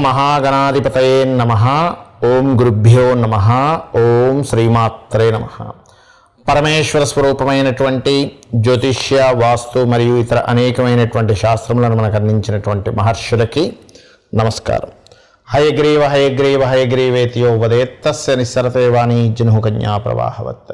మహాగణాధిపతయే నమ ఓం గురుభ్యో నమ ఓం శ్రీమాత్రే నమ పరమేశ్వర స్వరూపమైనటువంటి జ్యోతిష్య వాస్తు మరియు ఇతర అనేకమైనటువంటి శాస్త్రములను మనకు అందించినటువంటి మహర్షులకి నమస్కారం హయగ్రీవ హయగ్రీవ హయగ్రీవేతియో వదేత్తస్య నిస్సరతే వాణి జను కన్యా ప్రవాహవత్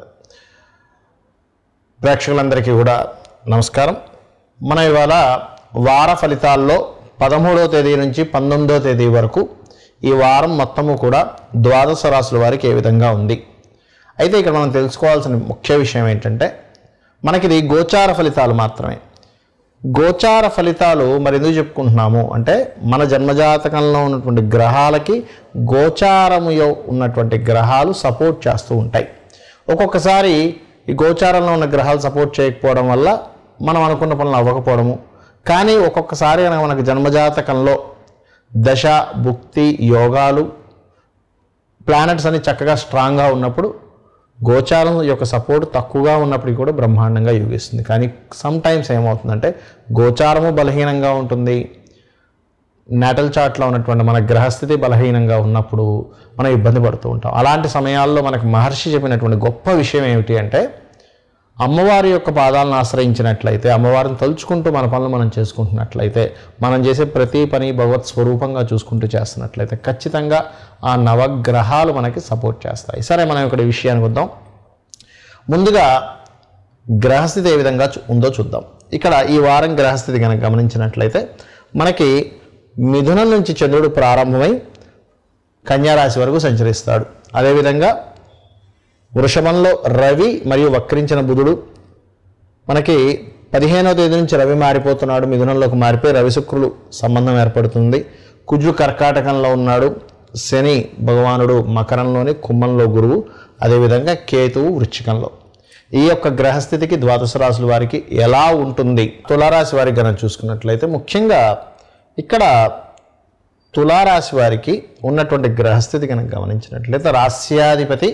ప్రేక్షకులందరికీ కూడా నమస్కారం మన ఇవాళ వార ఫలితాల్లో పదమూడవ తేదీ నుంచి పంతొమ్మిదవ తేదీ వరకు ఈ వారం మొత్తము కూడా ద్వాదశ రాశుల వారికి ఏ విధంగా ఉంది అయితే ఇక్కడ మనం తెలుసుకోవాల్సిన ముఖ్య విషయం ఏంటంటే మనకిది గోచార ఫలితాలు మాత్రమే గోచార ఫలితాలు మరి ఎందుకు చెప్పుకుంటున్నాము అంటే మన జన్మజాతకంలో ఉన్నటువంటి గ్రహాలకి గోచారములో ఉన్నటువంటి గ్రహాలు సపోర్ట్ చేస్తూ ఉంటాయి ఒక్కొక్కసారి ఈ గోచారంలో ఉన్న గ్రహాలు సపోర్ట్ చేయకపోవడం వల్ల మనం అనుకున్న పనులు అవ్వకపోవడము కానీ ఒక్కొక్కసారి కనుక మనకు జన్మజాతకంలో దశ భుక్తి యోగాలు ప్లానెట్స్ అన్ని చక్కగా స్ట్రాంగ్గా ఉన్నప్పుడు గోచారం యొక్క సపోర్ట్ తక్కువగా ఉన్నప్పటికీ కూడా బ్రహ్మాండంగా యోగిస్తుంది కానీ సమ్ టైమ్స్ ఏమవుతుందంటే గోచారము బలహీనంగా ఉంటుంది నేటల్ చార్ట్లో ఉన్నటువంటి మన గ్రహస్థితి బలహీనంగా ఉన్నప్పుడు మనం ఇబ్బంది పడుతూ ఉంటాం అలాంటి సమయాల్లో మనకు మహర్షి చెప్పినటువంటి గొప్ప విషయం ఏమిటి అంటే అమ్మవారి యొక్క పాదాలను ఆశ్రయించినట్లయితే అమ్మవారిని తలుచుకుంటూ మన పనులు మనం చేసుకుంటున్నట్లయితే మనం చేసే ప్రతి పని భగవత్ స్వరూపంగా చూసుకుంటూ చేస్తున్నట్లయితే ఖచ్చితంగా ఆ నవగ్రహాలు మనకి సపోర్ట్ చేస్తాయి సరే మనం ఇక్కడ ఈ విషయానికి వద్దాం ముందుగా గ్రహస్థితి ఏ విధంగా చూ- ఉందో చూద్దాం ఇక్కడ ఈ వారం గ్రహస్థితి కనుక గమనించినట్లయితే మనకి మిథునం నుంచి చంద్రుడు ప్రారంభమై కన్యారాశి వరకు సంచరిస్తాడు అదేవిధంగా వృషభంలో రవి మరియు వక్రించిన బుధుడు మనకి పదిహేనవ తేదీ నుంచి రవి మారిపోతున్నాడు మిథునంలోకి మారిపోయి రవి శుక్రులు సంబంధం ఏర్పడుతుంది కుజు కర్కాటకంలో ఉన్నాడు శని భగవానుడు మకరంలోని కుంభంలో గురువు అదేవిధంగా కేతువు వృశ్చికంలో ఈ యొక్క గ్రహస్థితికి ద్వాదశ రాశుల వారికి ఎలా ఉంటుంది తులారాశి వారికి కనుక చూసుకున్నట్లయితే ముఖ్యంగా ఇక్కడ తులారాశి వారికి ఉన్నటువంటి గ్రహస్థితి కనుక గమనించినట్లయితే రాస్యాధిపతి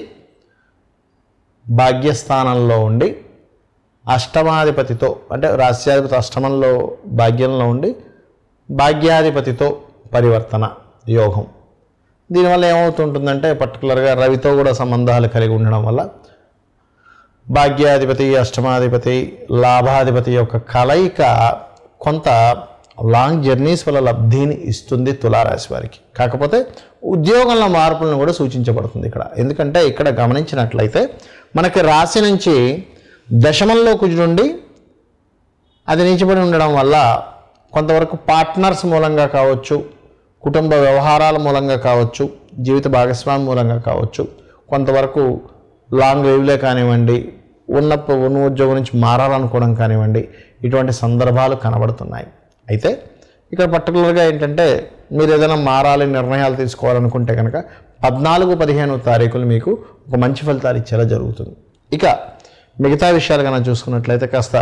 భాగ్యస్థానంలో ఉండి అష్టమాధిపతితో అంటే రాస్యాధిపతి అష్టమంలో భాగ్యంలో ఉండి భాగ్యాధిపతితో పరివర్తన యోగం దీనివల్ల ఏమవుతుంటుందంటే పర్టికులర్గా రవితో కూడా సంబంధాలు కలిగి ఉండడం వల్ల భాగ్యాధిపతి అష్టమాధిపతి లాభాధిపతి యొక్క కలయిక కొంత లాంగ్ జర్నీస్ వల్ల లబ్ధిని ఇస్తుంది తులారాశి వారికి కాకపోతే ఉద్యోగంలో మార్పులను కూడా సూచించబడుతుంది ఇక్కడ ఎందుకంటే ఇక్కడ గమనించినట్లయితే మనకి రాశి నుంచి దశమంలో కుజునుండి అది నీచబడి ఉండడం వల్ల కొంతవరకు పార్ట్నర్స్ మూలంగా కావచ్చు కుటుంబ వ్యవహారాల మూలంగా కావచ్చు జీవిత భాగస్వామి మూలంగా కావచ్చు కొంతవరకు లాంగ్ వేవ్లే కానివ్వండి ఉన్న ఉన్న ఉద్యోగం నుంచి మారాలనుకోవడం కానివ్వండి ఇటువంటి సందర్భాలు కనబడుతున్నాయి అయితే ఇక్కడ పర్టికులర్గా ఏంటంటే మీరు ఏదైనా మారాలి నిర్ణయాలు తీసుకోవాలనుకుంటే కనుక పద్నాలుగు పదిహేను తారీఖులు మీకు ఒక మంచి ఫలితాలు ఇచ్చేలా జరుగుతుంది ఇక మిగతా విషయాలు కనుక చూసుకున్నట్లయితే కాస్త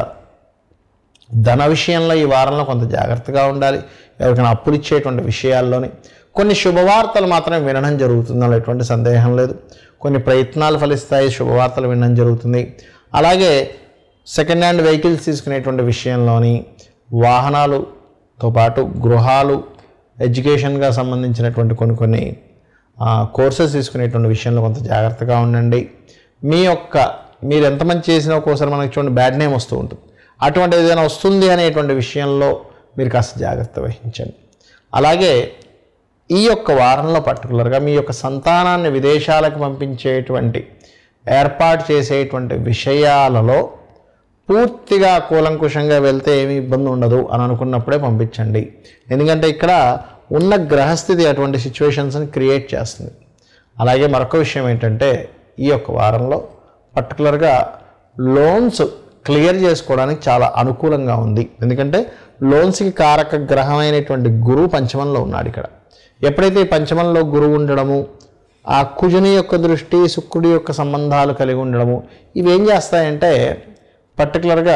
ధన విషయంలో ఈ వారంలో కొంత జాగ్రత్తగా ఉండాలి ఎవరికైనా అప్పులు ఇచ్చేటువంటి విషయాల్లోని కొన్ని శుభవార్తలు మాత్రమే వినడం జరుగుతుంది అలా ఎటువంటి సందేహం లేదు కొన్ని ప్రయత్నాలు ఫలిస్తాయి శుభవార్తలు వినడం జరుగుతుంది అలాగే సెకండ్ హ్యాండ్ వెహికల్స్ తీసుకునేటువంటి విషయంలోని వాహనాలుతో పాటు గృహాలు ఎడ్యుకేషన్గా సంబంధించినటువంటి కొన్ని కొన్ని కోర్సెస్ తీసుకునేటువంటి విషయంలో కొంత జాగ్రత్తగా ఉండండి మీ యొక్క మీరు ఎంతమంది చేసినా ఒక్కోసారి మనకి చూడండి బ్యాడ్ నేమ్ వస్తూ ఉంటుంది అటువంటి ఏదైనా వస్తుంది అనేటువంటి విషయంలో మీరు కాస్త జాగ్రత్త వహించండి అలాగే ఈ యొక్క వారంలో పర్టికులర్గా మీ యొక్క సంతానాన్ని విదేశాలకు పంపించేటువంటి ఏర్పాటు చేసేటువంటి విషయాలలో పూర్తిగా కూలంకుషంగా వెళ్తే ఏమీ ఇబ్బంది ఉండదు అని అనుకున్నప్పుడే పంపించండి ఎందుకంటే ఇక్కడ ఉన్న గ్రహస్థితి అటువంటి సిచ్యువేషన్స్ని క్రియేట్ చేస్తుంది అలాగే మరొక విషయం ఏంటంటే ఈ యొక్క వారంలో పర్టికులర్గా లోన్స్ క్లియర్ చేసుకోవడానికి చాలా అనుకూలంగా ఉంది ఎందుకంటే లోన్స్కి కారక గ్రహమైనటువంటి గురువు పంచమంలో ఉన్నాడు ఇక్కడ ఎప్పుడైతే ఈ పంచమంలో గురువు ఉండడము ఆ కుజుని యొక్క దృష్టి శుక్రుడి యొక్క సంబంధాలు కలిగి ఉండడము ఇవి ఏం చేస్తాయంటే పర్టికులర్గా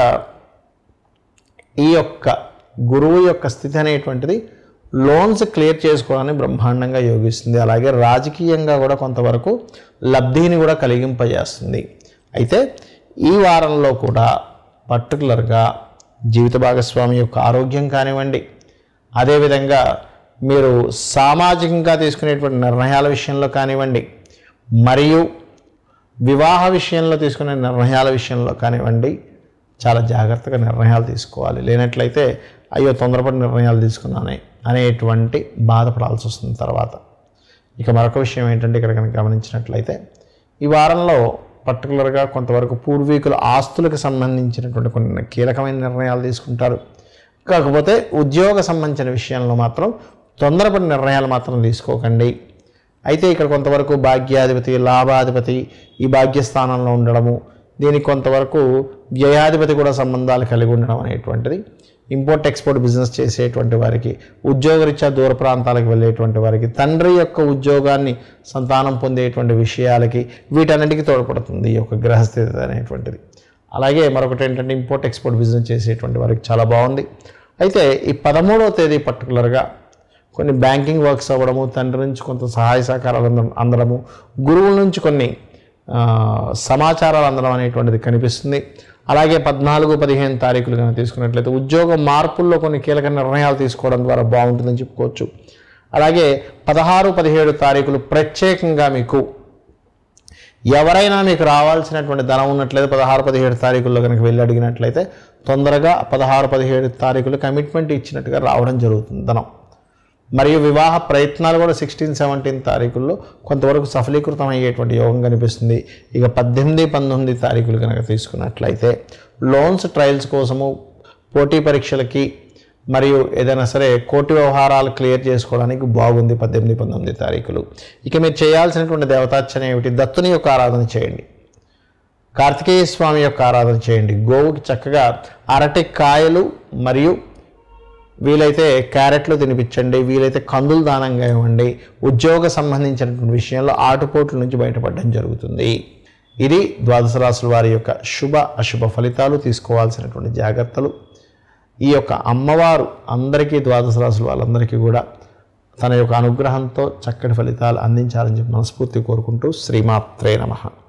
ఈ యొక్క గురువు యొక్క స్థితి అనేటువంటిది లోన్స్ క్లియర్ చేసుకోవడానికి బ్రహ్మాండంగా యోగిస్తుంది అలాగే రాజకీయంగా కూడా కొంతవరకు లబ్ధిని కూడా కలిగింపజేస్తుంది అయితే ఈ వారంలో కూడా పర్టికులర్గా జీవిత భాగస్వామి యొక్క ఆరోగ్యం కానివ్వండి అదేవిధంగా మీరు సామాజికంగా తీసుకునేటువంటి నిర్ణయాల విషయంలో కానివ్వండి మరియు వివాహ విషయంలో తీసుకునే నిర్ణయాల విషయంలో కానివ్వండి చాలా జాగ్రత్తగా నిర్ణయాలు తీసుకోవాలి లేనట్లయితే అయ్యో తొందరపడి నిర్ణయాలు తీసుకున్నానే అనేటువంటి బాధపడాల్సి వస్తుంది తర్వాత ఇక మరొక విషయం ఏంటంటే ఇక్కడ కనుక గమనించినట్లయితే ఈ వారంలో పర్టికులర్గా కొంతవరకు పూర్వీకుల ఆస్తులకు సంబంధించినటువంటి కొన్ని కీలకమైన నిర్ణయాలు తీసుకుంటారు కాకపోతే ఉద్యోగ సంబంధించిన విషయంలో మాత్రం తొందరపడి నిర్ణయాలు మాత్రం తీసుకోకండి అయితే ఇక్కడ కొంతవరకు భాగ్యాధిపతి లాభాధిపతి ఈ భాగ్యస్థానంలో ఉండడము దీనికి కొంతవరకు వ్యయాధిపతి కూడా సంబంధాలు కలిగి ఉండడం అనేటువంటిది ఇంపోర్ట్ ఎక్స్పోర్ట్ బిజినెస్ చేసేటువంటి వారికి ఉద్యోగరీత్యా దూర ప్రాంతాలకు వెళ్ళేటువంటి వారికి తండ్రి యొక్క ఉద్యోగాన్ని సంతానం పొందేటువంటి విషయాలకి వీటన్నిటికీ తోడ్పడుతుంది ఈ యొక్క గ్రహస్థితి అనేటువంటిది అలాగే మరొకటి ఏంటంటే ఇంపోర్ట్ ఎక్స్పోర్ట్ బిజినెస్ చేసేటువంటి వారికి చాలా బాగుంది అయితే ఈ పదమూడవ తేదీ పర్టికులర్గా కొన్ని బ్యాంకింగ్ వర్క్స్ అవ్వడము తండ్రి నుంచి కొంత సహాయ సహకారాలు అందడం అందడము గురువుల నుంచి కొన్ని ఆ, సమాచారాలు అందడం అనేటువంటిది కనిపిస్తుంది అలాగే పద్నాలుగు పదిహేను తారీఖులు కనుక తీసుకున్నట్లయితే ఉద్యోగ మార్పుల్లో కొన్ని కీలక నిర్ణయాలు తీసుకోవడం ద్వారా బాగుంటుందని చెప్పుకోవచ్చు అలాగే పదహారు పదిహేడు తారీఖులు ప్రత్యేకంగా మీకు ఎవరైనా మీకు రావాల్సినటువంటి ధనం ఉన్నట్లయితే పదహారు పదిహేడు తారీఖుల్లో కనుక వెళ్ళి అడిగినట్లయితే తొందరగా పదహారు పదిహేడు తారీఖులు కమిట్మెంట్ ఇచ్చినట్టుగా రావడం జరుగుతుంది ధనం మరియు వివాహ ప్రయత్నాలు కూడా సిక్స్టీన్ సెవెంటీన్ తారీఖుల్లో కొంతవరకు సఫలీకృతం అయ్యేటువంటి యోగం కనిపిస్తుంది ఇక పద్దెనిమిది పంతొమ్మిది తారీఖులు కనుక తీసుకున్నట్లయితే లోన్స్ ట్రయల్స్ కోసము పోటీ పరీక్షలకి మరియు ఏదైనా సరే కోర్టు వ్యవహారాలు క్లియర్ చేసుకోవడానికి బాగుంది పద్దెనిమిది పంతొమ్మిది తారీఖులు ఇక మీరు చేయాల్సినటువంటి దేవతార్చన ఏమిటి దత్తుని యొక్క ఆరాధన చేయండి కార్తికేయ స్వామి యొక్క ఆరాధన చేయండి గోవుకి చక్కగా అరటి కాయలు మరియు వీలైతే క్యారెట్లు తినిపించండి వీలైతే కందులు దానంగా ఇవ్వండి ఉద్యోగ సంబంధించినటువంటి విషయంలో ఆటుపోట్ల నుంచి బయటపడడం జరుగుతుంది ఇది ద్వాదశ రాశుల వారి యొక్క శుభ అశుభ ఫలితాలు తీసుకోవాల్సినటువంటి జాగ్రత్తలు ఈ యొక్క అమ్మవారు అందరికీ ద్వాదశ రాశుల వాళ్ళందరికీ కూడా తన యొక్క అనుగ్రహంతో చక్కటి ఫలితాలు అందించాలని చెప్పి మనస్ఫూర్తి కోరుకుంటూ శ్రీమాత్రే నమః